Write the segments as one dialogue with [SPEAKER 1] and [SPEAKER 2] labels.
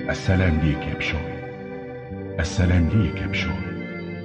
[SPEAKER 1] السلام ليك يا بشوي السلام ليك يا بشوي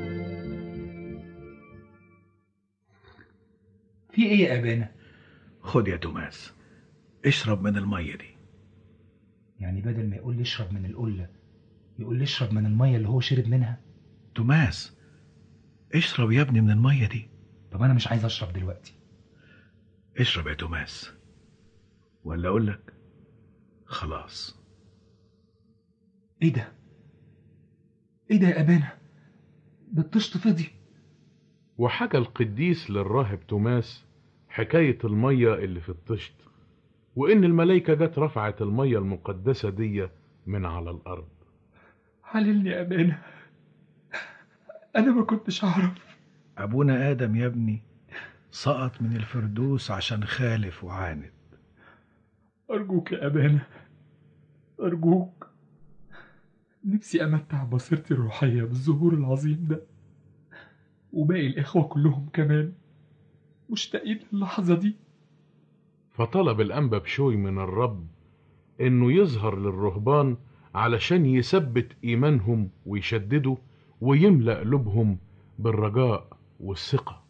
[SPEAKER 2] في ايه يا ابانا
[SPEAKER 3] خد يا توماس اشرب من المية دي
[SPEAKER 2] يعني بدل ما يقول لي اشرب من القله يقول لي اشرب من الميه اللي هو شرب منها
[SPEAKER 3] توماس اشرب يا ابني من المية دي
[SPEAKER 2] طب انا مش عايز اشرب دلوقتي
[SPEAKER 3] اشرب يا توماس ولا اقول لك خلاص
[SPEAKER 2] ايه ده ايه ده يا ابانا ده الطشت فضي
[SPEAKER 4] وحكى القديس للراهب توماس حكاية المية اللي في الطشت وإن الملايكة جت رفعت المية المقدسة دي من على الأرض
[SPEAKER 2] حللني يا ابانا انا ما كنتش اعرف
[SPEAKER 3] ابونا ادم يا ابني سقط من الفردوس عشان خالف وعاند
[SPEAKER 2] ارجوك يا ابانا ارجوك نفسي امتع بصيرتي الروحيه بالظهور العظيم ده وباقي الاخوه كلهم كمان مشتاقين للحظه دي
[SPEAKER 4] فطلب الأنبا بشوي من الرب إنه يظهر للرهبان علشان يثبت إيمانهم ويشددوا ويملأ قلوبهم بالرجاء والثقة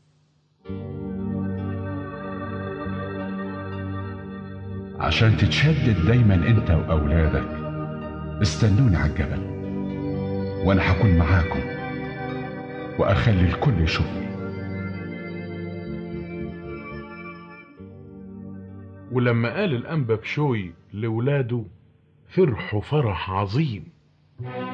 [SPEAKER 1] عشان تتشدد دايما انت واولادك استنوني على الجبل وانا هكون معاكم واخلي الكل يشوفني
[SPEAKER 4] ولما قال الأنبا بشوي لولاده فرحوا فرح عظيم